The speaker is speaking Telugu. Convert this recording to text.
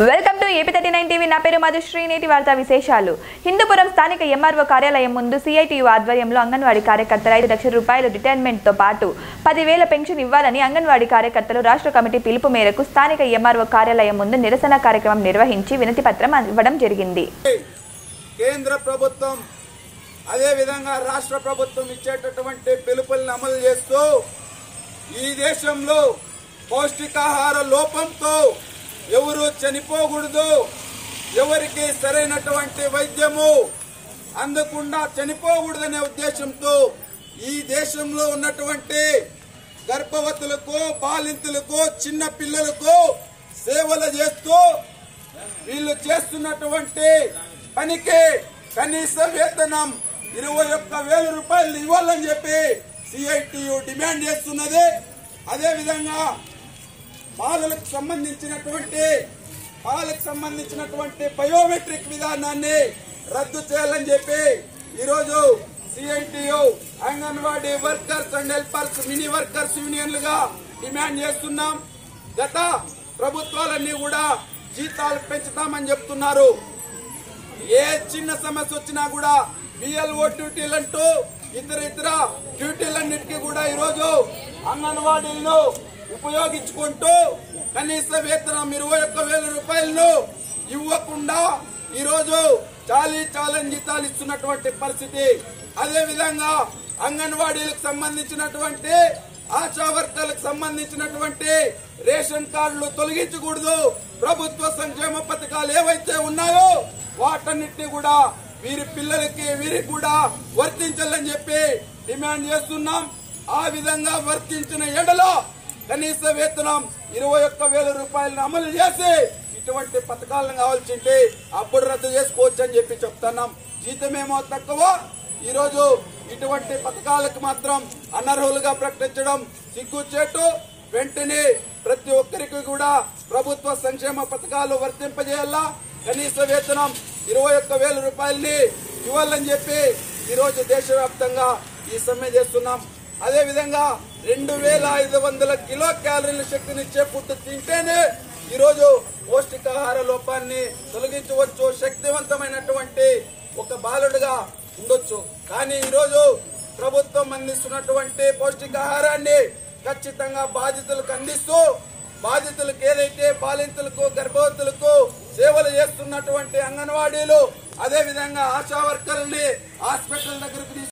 welcome to AP thirty nine TV నా పేరు మధుశ్రీ నేటి వార్తా విశేషాలు హిందూపురం స్థానిక ఎంఆర్ఓ కార్యాలయం ముందు సిఐటియు ఆధ్వర్యంలో అంగన్వాడీ కార్యకర్తలు ఐదు లక్షల రూపాయలు రిటైర్మెంట్తో పాటు పదివేల పెన్షన్ ఇవ్వాలని అంగన్వాడీ కార్యకర్తలు రాష్ట్ర కమిటీ పిలుపు మేరకు స్థానిక ఎంఆర్ఓ కార్యాలయం ముందు నిరసన కార్యక్రమం నిర్వహించి వినతి పత్రం ఇవ్వడం జరిగింది కేంద్ర ప్రభుత్వం అదే విధంగా రాష్ట్ర ప్రభుత్వం ఇచ్చేటటువంటి పిలుపుల్ని అమలు చేస్తూ ఈ దేశంలో పౌష్టికాహార లోపంతో ఎవరు చనిపోకూడదు ఎవరికి సరైనటువంటి వైద్యము అందకుండా చనిపోకూడదనే ఉద్దేశంతో ఈ దేశంలో ఉన్నటువంటి గర్భవతులకు బాలింతులకు చిన్న పిల్లలకు సేవలు చేస్తూ వీళ్ళు చేస్తున్నటువంటి పనికి కనీస వేతనం ఇరవై ఒక్క వేల రూపాయలు ఇవ్వాలని చెప్పి సిఐటియు డిమాండ్ చేస్తున్నది అదే విధంగా పాలలకు సంబంధించినటువంటి పాలకు సంబంధించినటువంటి బయోమెట్రిక్ విధానాన్ని రద్దు చేయాలని చెప్పి ఈరోజు CITU anganwadi workers and helpers mini workers యూనియన్లుగా డిమాండ్ చేస్తున్నాం గత ప్రభుత్వాలన్నీ కూడా జీతాలు పెంచుతామని చెప్తున్నారు ఏ చిన్న సమస్య వచ్చినా కూడా బిఎల్ఓ డ్యూటీలు అంటూ ఇతర ఇతర డ్యూటీలన్నిటికీ కూడా ఈరోజు అంగన్వాడీలను ఉపయోగించుకుంటూ కనీస వేతనం ఇరవై ఒక్క వేల రూపాయలను ఇవ్వకుండా ఈరోజు చాలీ చాలని జీతాలు ఇస్తున్నటువంటి పరిస్థితి అదే విధంగా అంగన్వాడీలకు సంబంధించినటువంటి ఆశా వర్కర్లకు సంబంధించినటువంటి రేషన్ కార్డులు తొలగించకూడదు ప్రభుత్వ సంక్షేమ పథకాలు ఏవైతే ఉన్నాయో వాటన్నిటిని కూడా వీరి పిల్లలకి వీరికి కూడా వర్తించాలని చెప్పి డిమాండ్ చేస్తున్నాం ఆ విధంగా వర్తించిన ఎడలో కనీస వేతనం ఇరవై ఒక్క వేల రూపాయలను అమలు చేసి ఇటువంటి పథకాలను కావాల్సింటే అప్పుడు రద్దు చేసుకోవచ్చు అని చెప్పి చెప్తున్నాం జీతమేమో తక్కువ ఈరోజు ఇటువంటి పథకాలకు మాత్రం అనర్హులుగా ప్రకటించడం సిగ్గుచేటు వెంటనే ప్రతి ఒక్కరికి కూడా ప్రభుత్వ సంక్షేమ పథకాలు వర్తింపజేయాలా కనీస వేతనం ఇరవై ఒక్క వేల రూపాయలని ఇవ్వాలని చెప్పి ఈరోజు దేశవ్యాప్తంగా ఈ సమ్మె చేస్తున్నాం అదే విధంగా రెండు వేల ఐదు వందల కిలో క్యాలరీల శక్తినిచ్చే ఫుడ్ తింటేనే ఈరోజు పౌష్టికాహార లోపాన్ని తొలగించవచ్చు శక్తివంతమైనటువంటి ఒక బాలుడుగా ఉండొచ్చు కానీ ఈరోజు ప్రభుత్వం అందిస్తున్నటువంటి పౌష్టికాహారాన్ని ఖచ్చితంగా బాధితులకు అందిస్తూ బాధితులకు ఏదైతే బాలింతలకు గర్భవతులకు సేవలు చేస్తున్నటువంటి అంగన్వాడీలు అదే విధంగా ఆశా వర్కర్ని హాస్పిటల్ దగ్గరకు తీసుకు